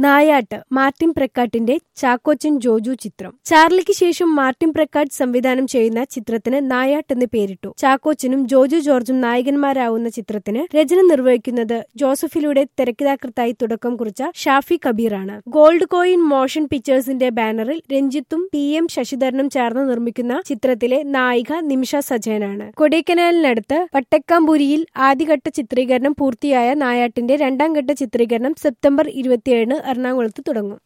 നായാട്ട് മാർട്ടിൻ പ്രക്കാട്ടിന്റെ ചാക്കോച്ചൻ ജോജു ചിത്രം ചാർലിക്ക് ശേഷം മാർട്ടിൻ പ്രക്കാട്ട് സംവിധാനം ചെയ്യുന്ന ചിത്രത്തിന് നായാട്ട് എന്ന് പേരിട്ടു ചാക്കോച്ചനും ജോജു ജോർജും നായകന്മാരാവുന്ന ചിത്രത്തിന് രചന നിർവഹിക്കുന്നത് ജോസഫിലൂടെ തിരക്കഥാകൃത്തായി തുടക്കം കുറിച്ച ഷാഫി കബീറാണ് ഗോൾഡ് കോയിൻ മോഷൻ പിക്ചേഴ്സിന്റെ ബാനറിൽ രഞ്ജിത്തും പി എം ശശിധരനും ചേർന്ന് നിർമ്മിക്കുന്ന ചിത്രത്തിലെ നായിക നിമിഷ സജയനാണ് കൊടൈക്കനാലിനടുത്ത് വട്ടക്കാമ്പുരിയിൽ ആദ്യഘട്ട ചിത്രീകരണം പൂർത്തിയായ നായാട്ടിന്റെ രണ്ടാം ഘട്ട ചിത്രീകരണം സെപ്റ്റംബർ ഇരുപത്തിയേഴിന് എറണാകുളത്ത് തുടങ്ങും